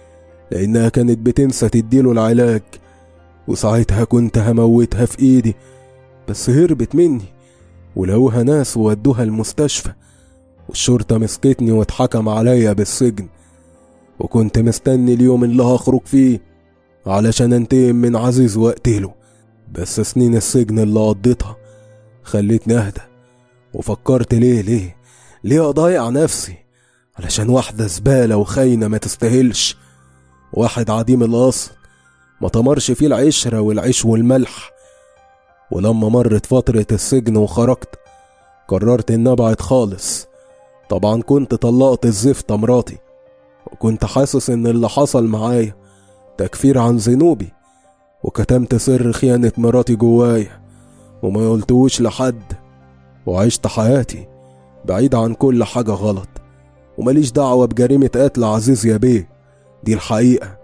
لأنها كانت بتنسى تديله العلاج وساعتها كنت هموتها في إيدي بس هربت مني ولقوها ناس وودوها المستشفى والشرطة مسكتني واتحكم عليا بالسجن وكنت مستني اليوم اللي هخرج فيه علشان انتقم من عزيز واقتله بس سنين السجن اللي قضيتها خلتني اهدى وفكرت ليه ليه ليه اضيع نفسي علشان واحدة زبالة وخاينة ما تستاهلش واحد عديم الأصل ما تمرش فيه العشرة والعيش والملح ولما مرت فترة السجن وخرجت قررت إن أبعد خالص طبعا كنت طلقت الزفتة مراتي وكنت حاسس إن اللي حصل معايا تكفير عن ذنوبي وكتمت سر خيانة مراتي جوايا وما قلتوش لحد وعشت حياتي بعيد عن كل حاجة غلط ومليش دعوة بجريمة قتل عزيز يا بيه دي الحقيقة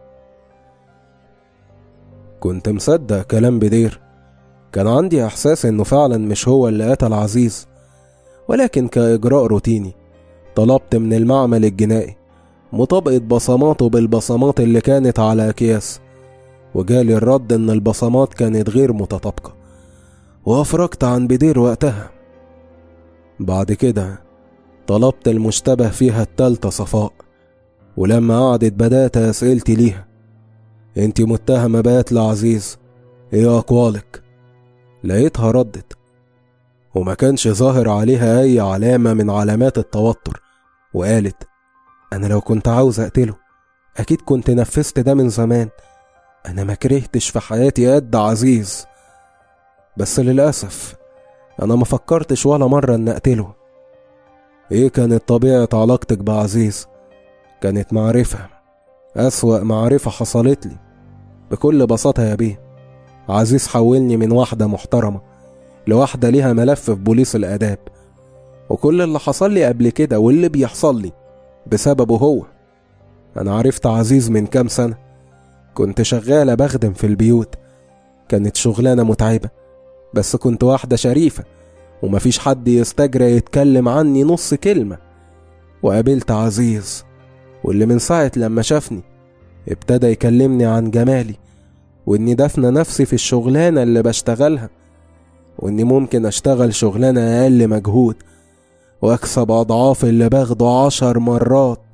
كنت مصدق كلام بدير كان عندي إحساس إنه فعلا مش هو اللي قتل عزيز ولكن كإجراء روتيني طلبت من المعمل الجنائي مطابقة بصماته بالبصمات اللي كانت على أكياس وجالي الرد إن البصمات كانت غير متطابقة وأفرجت عن بدير وقتها بعد كده طلبت المشتبه فيها التالتة صفاء ولما قعدت بدأت أسئلتي ليها انتي متهمة بقت لعزيز ايه أقوالك لقيتها ردت وما كانش ظاهر عليها أي علامة من علامات التوتر وقالت أنا لو كنت عاوز أقتله أكيد كنت نفذت ده من زمان أنا ما كرهتش في حياتي قد عزيز بس للأسف أنا ما فكرتش ولا مرة إن أقتله إيه كانت طبيعة علاقتك بعزيز كانت معرفة أسوأ معرفة حصلت لي بكل بساطة يا بيه عزيز حولني من واحدة محترمة لواحدة ليها ملف في بوليس الآداب وكل اللي حصل لي قبل كده واللي بيحصل لي بسببه هو أنا عرفت عزيز من كام سنة كنت شغالة بخدم في البيوت كانت شغلانة متعبة بس كنت واحدة شريفة ومفيش حد يستجرى يتكلم عني نص كلمة وقابلت عزيز واللي من ساعة لما شافني ابتدى يكلمني عن جمالي وإني دافنة نفسي في الشغلانة اللي بشتغلها وإني ممكن أشتغل شغلانة أقل مجهود وأكسب أضعاف اللي باخده عشر مرات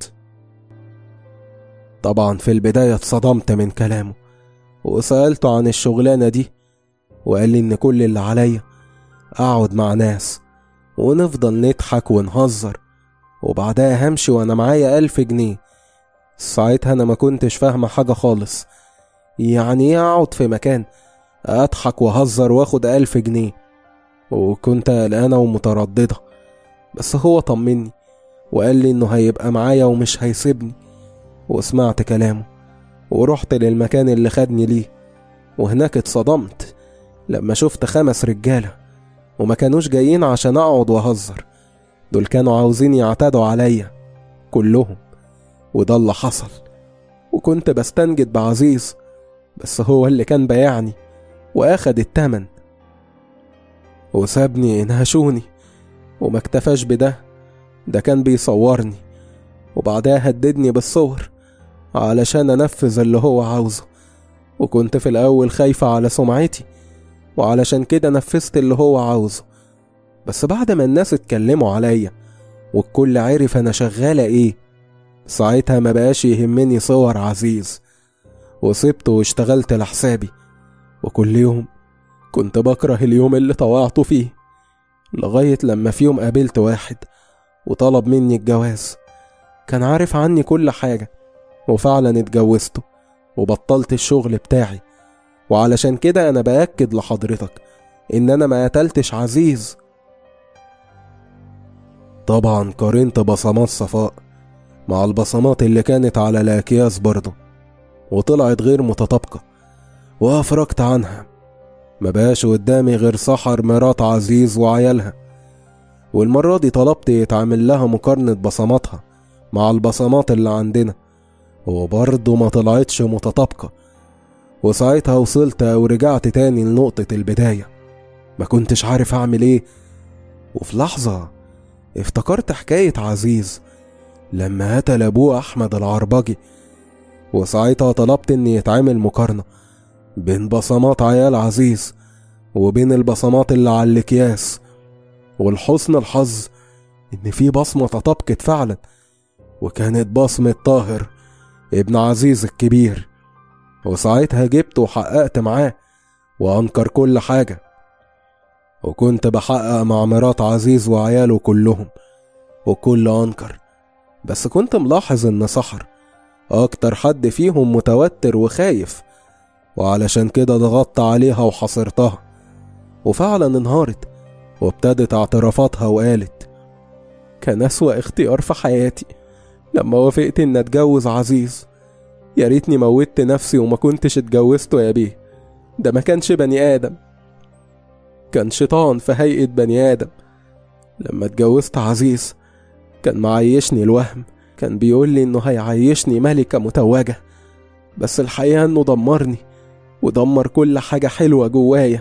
طبعا في البداية اتصدمت من كلامه وسألته عن الشغلانة دي وقال لي إن كل اللي عليا أقعد مع ناس ونفضل نضحك ونهزر وبعدها همشي وأنا معايا ألف جنيه ساعتها أنا ما كنتش فاهمة حاجة خالص يعني إيه أقعد في مكان أضحك وأهزر وآخد ألف جنيه وكنت قلقانة ومترددة بس هو طمني وقال لي إنه هيبقى معايا ومش هيسيبني وسمعت كلامه ورحت للمكان اللي خدني ليه وهناك اتصدمت لما شفت خمس رجالة وما كانوش جايين عشان أقعد وأهزر دول كانوا عاوزين يعتدوا عليا كلهم وده اللي حصل وكنت بستنجد بعزيز بس هو اللي كان بايعني وأخد التمن وسابني انهشوني وما اكتفاش بده ده كان بيصورني وبعدها هددني بالصور علشان انفذ اللي هو عاوزه وكنت في الاول خايفة على سمعتي وعلشان كده نفذت اللي هو عاوزه بس بعد ما الناس اتكلموا عليا والكل عرف انا شغالة ايه ساعتها ما بقاش يهمني صور عزيز وسبته واشتغلت لحسابي وكل يوم كنت بكره اليوم اللي طوعته فيه لغاية لما في يوم قابلت واحد وطلب مني الجواز كان عارف عني كل حاجة وفعلا اتجوزته وبطلت الشغل بتاعي وعلشان كده أنا بأكد لحضرتك إن أنا ما قتلتش عزيز طبعا قارنت بصمات صفاء مع البصمات اللي كانت على الأكياس برضه وطلعت غير متطابقة وأفرجت عنها ما بقاش قدامي غير سحر مرات عزيز وعيالها والمرة دي طلبت يتعمل لها مقارنة بصماتها مع البصمات اللي عندنا وبرضه ما طلعتش متطابقة وساعتها وصلت ورجعت تاني لنقطة البداية ما كنتش عارف أعمل إيه وفي لحظة افتكرت حكاية عزيز لما قتل أبوه أحمد العربجي وساعتها طلبت إن يتعمل مقارنة بين بصمات عيال عزيز وبين البصمات اللي على الأكياس والحسن الحظ إن في بصمة تطابقت فعلا وكانت بصمة طاهر ابن عزيز الكبير وساعتها جبت وحققت معاه وأنكر كل حاجة وكنت بحقق مع مرات عزيز وعياله كلهم وكل أنكر بس كنت ملاحظ إن سحر أكتر حد فيهم متوتر وخايف وعلشان كده ضغطت عليها وحصرتها وفعلا انهارت وابتدت اعترافاتها وقالت كان أسوأ اختيار في حياتي لما وافقت إن أتجوز عزيز يا ريتني موتت نفسي وما كنتش اتجوزته يا بيه ده ما كانش بني آدم كان شيطان في هيئة بني آدم لما اتجوزت عزيز كان معيشني الوهم كان بيقول لي إنه هيعيشني ملكة متوجة بس الحقيقة إنه دمرني ودمر كل حاجة حلوة جوايا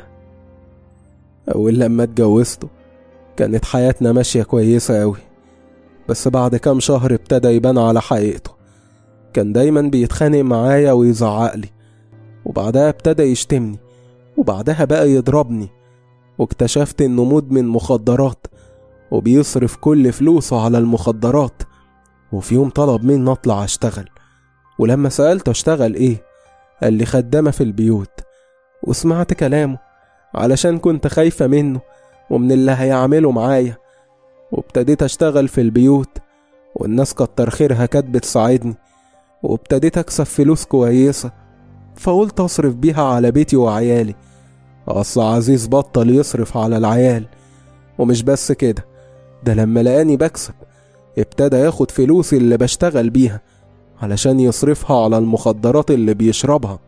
أول لما اتجوزته كانت حياتنا ماشية كويسة أوي بس بعد كام شهر ابتدى يبان على حقيقته كان دايما بيتخانق معايا ويزعقلي وبعدها ابتدى يشتمني وبعدها بقى يضربني واكتشفت انه مدمن مخدرات وبيصرف كل فلوسه على المخدرات وفي يوم طلب مني اطلع اشتغل ولما سألته اشتغل ايه قال لي خدامة في البيوت وسمعت كلامه علشان كنت خايفة منه ومن اللي هيعمله معايا وابتديت اشتغل في البيوت والناس كتر خيرها كانت بتساعدني وابتديت اكسب فلوس كويسة فقلت اصرف بيها على بيتي وعيالي اصل عزيز بطل يصرف على العيال ومش بس كده ده لما لقاني بكسب ابتدى ياخد فلوسي اللي بشتغل بيها علشان يصرفها على المخدرات اللي بيشربها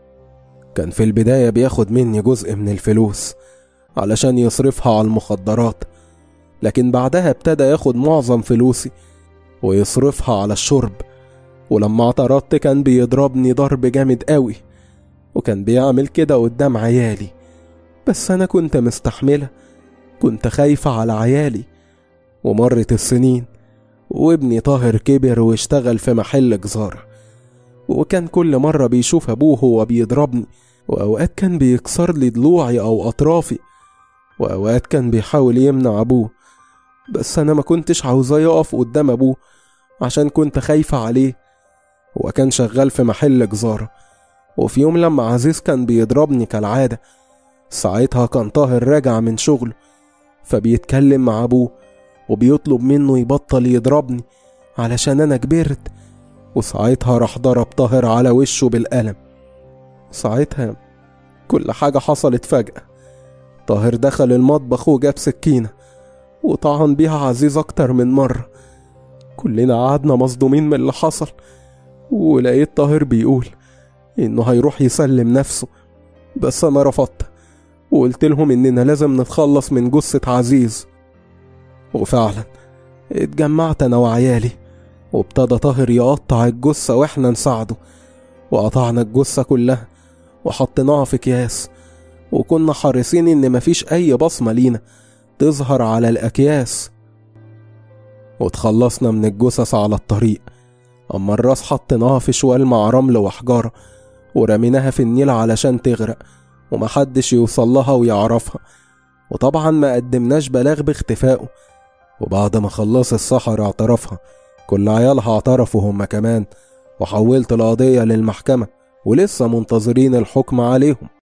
كان في البداية بياخد مني جزء من الفلوس علشان يصرفها على المخدرات لكن بعدها ابتدى ياخد معظم فلوسي ويصرفها على الشرب ولما اعترضت كان بيضربني ضرب جامد قوي وكان بيعمل كده قدام عيالي بس انا كنت مستحملة كنت خايفة على عيالي ومرت السنين وابني طاهر كبر واشتغل في محل جزارة وكان كل مرة بيشوف أبوه وهو بيضربني وأوقات كان بيكسر لي ضلوعي أو أطرافي وأوقات كان بيحاول يمنع أبوه بس أنا ما كنتش عاوزاه يقف قدام أبوه عشان كنت خايفة عليه هو كان شغال في محل جزارة وفي يوم لما عزيز كان بيضربني كالعادة ساعتها كان طاهر راجع من شغله فبيتكلم مع أبوه وبيطلب منه يبطل يضربني علشان أنا كبرت وساعتها راح ضرب طاهر على وشه بالقلم ساعتها كل حاجة حصلت فجأة طاهر دخل المطبخ وجاب سكينة وطعن بيها عزيز أكتر من مرة كلنا قعدنا مصدومين من اللي حصل ولقيت طاهر بيقول إنه هيروح يسلم نفسه بس أنا رفضت وقلت لهم إننا لازم نتخلص من جثة عزيز وفعلا اتجمعت أنا وعيالي وابتدى طاهر يقطع الجثة وإحنا نساعده وقطعنا الجثة كلها وحطيناها في أكياس وكنا حريصين إن مفيش أي بصمة لينا تظهر على الأكياس وتخلصنا من الجثث على الطريق أما الراس حطيناها في شوال مع رمل وحجارة ورميناها في النيل علشان تغرق ومحدش يوصل لها ويعرفها وطبعا ما قدمناش بلاغ باختفائه وبعد ما خلص السحر اعترفها كل عيالها اعترفوا هما كمان وحولت القضية للمحكمة ولسه منتظرين الحكم عليهم